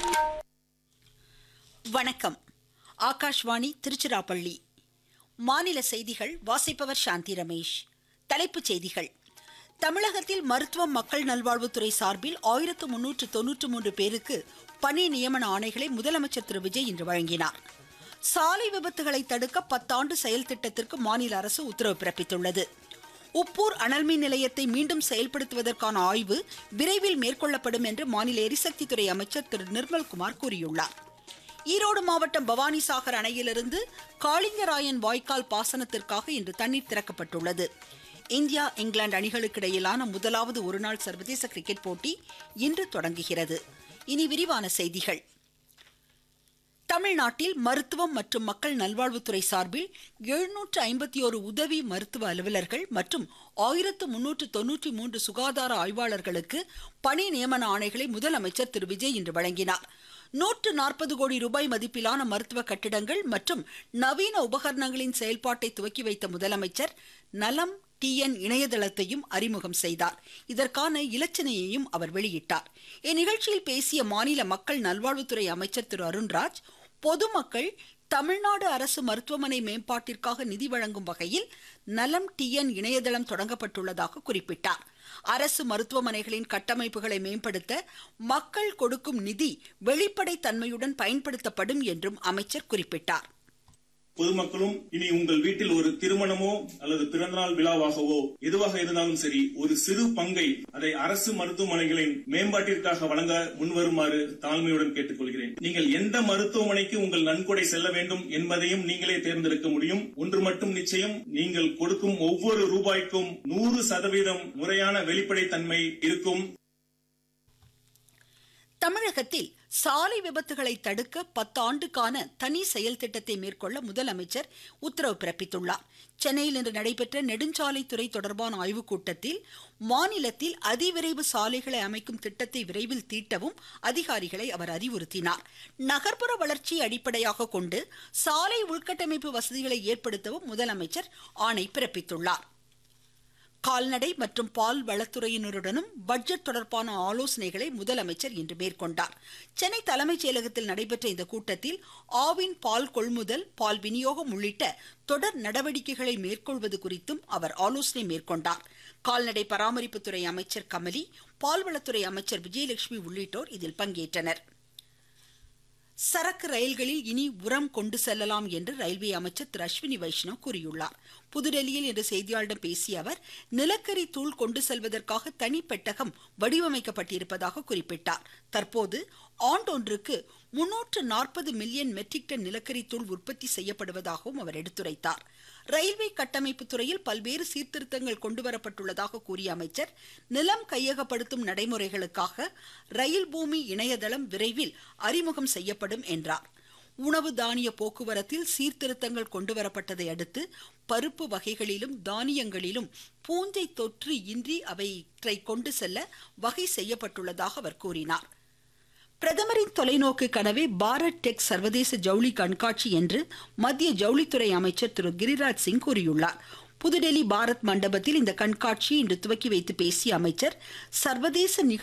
வணக்கம் ஆகாஷ்வாணி திருச்சிராப்பள்ளி மாநில செய்திகள் வாசிப்பவர் சாந்தி ரமேஷ் தலைப்புச் செய்திகள் தமிழகத்தில் மருத்துவம் மக்கள் நல்வாழ்வுத்துறை சார்பில் ஆயிரத்து முன்னூற்று தொன்னூற்று மூன்று பேருக்கு பணி நியமன ஆணைகளை முதலமைச்சர் திரு விஜய் இன்று வழங்கினார் சாலை விபத்துகளை தடுக்க பத்தாண்டு செயல் திட்டத்திற்கு மாநில அரசு உத்தரவு பிறப்பித்துள்ளது உப்பூர் அனல்மின் நிலையத்தை மீண்டும் செயல்படுத்துவதற்கான ஆய்வு விரைவில் மேற்கொள்ளப்படும் என்று மாநில எரிசக்தித்துறை அமைச்சர் திரு நிர்மல்குமார் கூறியுள்ளார் ஈரோடு மாவட்டம் பவானிசாகர் அணையிலிருந்து காளிங்கராயன் வாய்க்கால் பாசனத்திற்காக இன்று தண்ணீர் திறக்கப்பட்டுள்ளது இந்தியா இங்கிலாந்து அணிகளுக்கு இடையிலான முதலாவது ஒருநாள் சர்வதேச கிரிக்கெட் போட்டி இன்று தொடங்குகிறது இனி விரிவான செய்திகள் தமிழ்நாட்டில் மருத்துவம் மற்றும் மக்கள் நல்வாழ்வுத்துறை சார்பில் எழுநூற்று ஐம்பத்தி ஒரு உதவி மருத்துவ அலுவலர்கள் மற்றும் ஆயிரத்து முன்னூற்று தொன்னூற்றி மூன்று சுகாதார ஆய்வாளர்களுக்கு பணி நியமன ஆணைகளை முதலமைச்சர் திரு விஜய் இன்று வழங்கினார் நூற்று நாற்பது கோடி ரூபாய் மதிப்பிலான மருத்துவ கட்டிடங்கள் மற்றும் நவீன உபகரணங்களின் செயல்பாட்டை துவக்கி வைத்த முதலமைச்சர் நலம் டிஎன் இணையதளத்தையும் அறிமுகம் செய்தார் இதற்கான இலச்சினையையும் அவர் வெளியிட்டார் இந்நிகழ்ச்சியில் பேசிய மாநில மக்கள் நல்வாழ்வுத்துறை அமைச்சர் திரு அருண்ராஜ் பொதுமக்கள் தமிழ்நாடு அரசு மருத்துவமனை மேம்பாட்டிற்காக நிதி வழங்கும் வகையில் நலம் டிஎன் இணையதளம் தொடங்கப்பட்டுள்ளதாக குறிப்பிட்டார் அரசு மருத்துவமனைகளின் கட்டமைப்புகளை மேம்படுத்த மக்கள் கொடுக்கும் நிதி வெளிப்படை தன்மையுடன் பயன்படுத்தப்படும் என்றும் அமைச்சர் குறிப்பிட்டார் பொதுமக்களும் இனி உங்கள் வீட்டில் ஒரு திருமணமோ அல்லது பிறந்தநாள் விழாவாகவோ எதுவாக இருந்தாலும் சரி ஒரு சிறு பங்கை அதை அரசு மருத்துவமனைகளின் மேம்பாட்டிற்காக வழங்க முன்வருமாறு தாழ்மையுடன் கேட்டுக்கொள்கிறேன் நீங்கள் எந்த மருத்துவமனைக்கு உங்கள் நன்கொடை செல்ல வேண்டும் என்பதையும் நீங்களே தேர்ந்தெடுக்க முடியும் ஒன்று மட்டும் நிச்சயம் நீங்கள் கொடுக்கும் ஒவ்வொரு ரூபாய்க்கும் நூறு சதவீதம் முறையான வெளிப்படைத்தன்மை இருக்கும் தமிழகத்தில் சாலை விபத்துகளை தடுக்க பத்தாண்டுக்கான தனி செயல் திட்டத்தை மேற்கொள்ள முதலமைச்சர் உத்தரவு பிறப்பித்துள்ளார் சென்னையில் இன்று நடைபெற்ற நெடுஞ்சாலைத்துறை தொடர்பான ஆய்வுக் கூட்டத்தில் மாநிலத்தில் அதிவிரைவு சாலைகளை அமைக்கும் திட்டத்தை விரைவில் தீட்டவும் அதிகாரிகளை அவர் அறிவுறுத்தினார் நகர்ப்புற வளர்ச்சியை அடிப்படையாக கொண்டு சாலை உள்கட்டமைப்பு வசதிகளை ஏற்படுத்தவும் முதலமைச்சர் ஆணை பிறப்பித்துள்ளார் கால்நடை மற்றும் பால் வளத்துறையினருடனும் பட்ஜெட் தொடர்பான ஆலோசனைகளை முதலமைச்சர் இன்று மேற்கொண்டார் சென்னை தலைமைச் செயலகத்தில் நடைபெற்ற இந்த கூட்டத்தில் ஆவின் பால் கொள்முதல் பால் விநியோகம் உள்ளிட்ட தொடர் நடவடிக்கைகளை மேற்கொள்வது குறித்தும் அவர் ஆலோசனை மேற்கொண்டார் கால்நடை பராமரிப்புத்துறை அமைச்சர் கமலி பால்வளத்துறை அமைச்சர் விஜயலட்சுமி உள்ளிட்டோர் இதில் பங்கேற்றனர் சரக்கு ரயில்களில் இனி உரம் கொண்டு செல்லலாம் என்று ரயில்வே அமைச்சர் திரு அஸ்வினி வைஷ்ணவ் கூறியுள்ளார் புதுடெல்லியில் இன்று செய்தியாளர்களிடம் பேசிய அவர் நிலக்கரி தூள் கொண்டு செல்வதற்காக தனி பெட்டகம் வடிவமைக்கப்பட்டிருப்பதாக குறிப்பிட்டார் தற்போது ஆண்டொன்றுக்கு முன்னூற்று நாற்பது மில்லியன் மெட்ரிக் டன் நிலக்கரி தூள் உற்பத்தி செய்யப்படுவதாகவும் அவர் எடுத்துரைத்தார் ரயில்வே கட்டமைப்பு துறையில் பல்வேறு சீர்திருத்தங்கள் கொண்டுவரப்பட்டுள்ளதாக கூறிய அமைச்சர் நிலம் கையகப்படுத்தும் நடைமுறைகளுக்காக ரயில் பூமி இணையதளம் விரைவில் அறிமுகம் செய்யப்படும் என்றார் உணவு தானிய போக்குவரத்தில் சீர்திருத்தங்கள் கொண்டுவரப்பட்டதை அடுத்து பருப்பு வகைகளிலும் தானியங்களிலும் பூஞ்சை தொற்று இன்றி அவற்றை கொண்டு செல்ல வகை செய்யப்பட்டுள்ளதாக அவர் கூறினார் பிரதமரின் தொலைநோக்கு கனவே பாரத் டெக் சர்வதேச ஜவுளி கண்காட்சி என்று மத்திய ஜவுளித்துறை அமைச்சர் திரு கிரிராஜ் சிங் கூறியுள்ளார் புதுடெல்லி பாரத் மண்டபத்தில் இந்த கண்காட்சியை இன்று துவக்கி வைத்து பேசிய அமைச்சர் சர்வதேச நிகழ்ச்சி